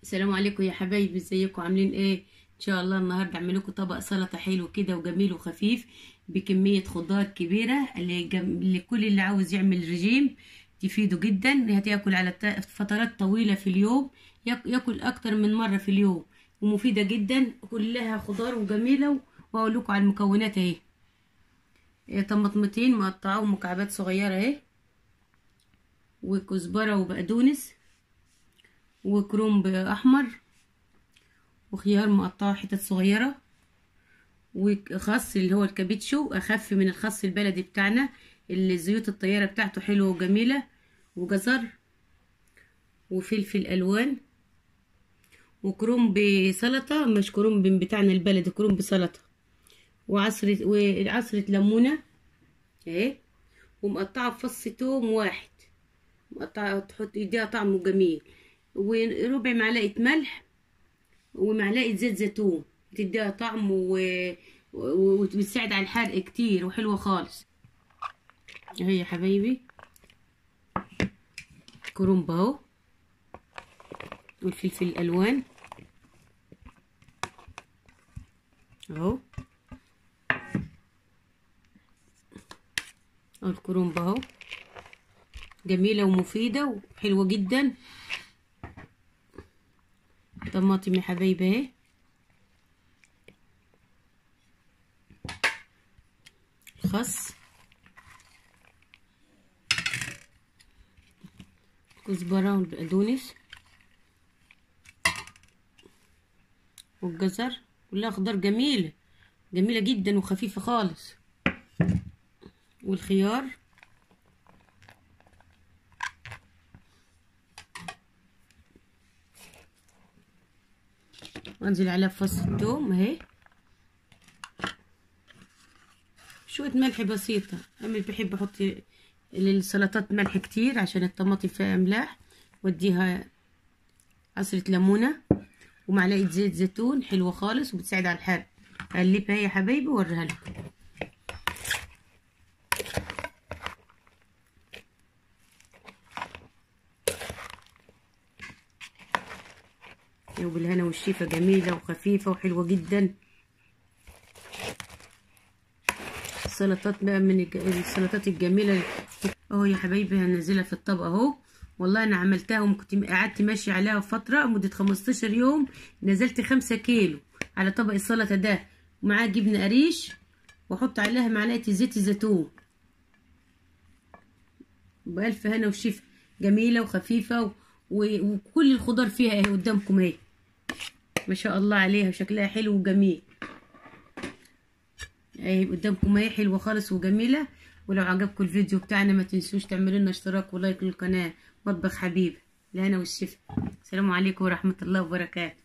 السلام عليكم يا حبايبي ازيكم عاملين ايه ان شاء الله النهارده اعمل لكم طبق سلطه حلو كده وجميل وخفيف بكميه خضار كبيره اللي جم... لكل اللي عاوز يعمل رجيم تفيده جدا هتاكل على ت- فترات طويله في اليوم ياك- ياكل اكتر من مره في اليوم ومفيده جدا كلها خضار وجميله واقول لكم على المكونات اهي إيه، طماطمتين مقطعاهم مكعبات صغيره اهي وكزبره وبقدونس وكرنب احمر وخيار مقطعه حتت صغيره وخس اللي هو الكابيتشو اخف من الخس البلدي بتاعنا اللي زيوت الطياره بتاعته حلوه وجميله وجزر وفلفل الوان وكرنب سلطه مش كرنب بتاعنا البلدي كرنب سلطه وعصره وعصره ليمونه اهي ومقطعه فص توم واحد مقطعه تحط يديها طعم جميل وربع معلقه ملح ومعلقه زيت زيتون تديها طعم و... و- وبتساعد على الحرق كتير وحلوه خالص اهي يا حبايبي كرنب اهو والفلفل الالوان اهو أهو الكرنب اهو جميله ومفيده وحلوه جدا طماطم يا حبايبي اهي خس كزبرة والبقدونس والجزر كلها خضار جميلة جميلة جدا وخفيفة خالص والخيار وانزل عليها فص الثوم اهي شوية ملح بسيطة أنا بحب أحط للسلطات ملح كتير عشان الطماطم فيها ملاح واديها عصرة ليمونة ومعلقة زيت زيتون حلوة خالص وبتساعد على الحرق قلبها يا حبايبي ووريها لكم وبالهنا والشيفة جميلة وخفيفة وحلوة جدا السلطات بقى من الج- السلطات الجميلة اهو يا حبايبي هنزلها في الطبق اهو والله انا عملتها وكنت قعدت ماشية عليها فترة مدة 15 يوم نزلت خمسة كيلو على طبق السلطة ده ومعاه جبنة قريش واحط عليها معلقة زيت الزيتون بألف هنا وشفا جميلة وخفيفة و... و... وكل الخضار فيها اهي قدامكم اهي ما شاء الله عليها وشكلها حلو وجميل اهي قدامكم اهي حلوه خالص وجميله ولو عجبكم الفيديو بتاعنا ما تنسوش تعملوا لنا اشتراك ولايك للقناه مطبخ حبيب الهنا والشفا السلام عليكم ورحمه الله وبركاته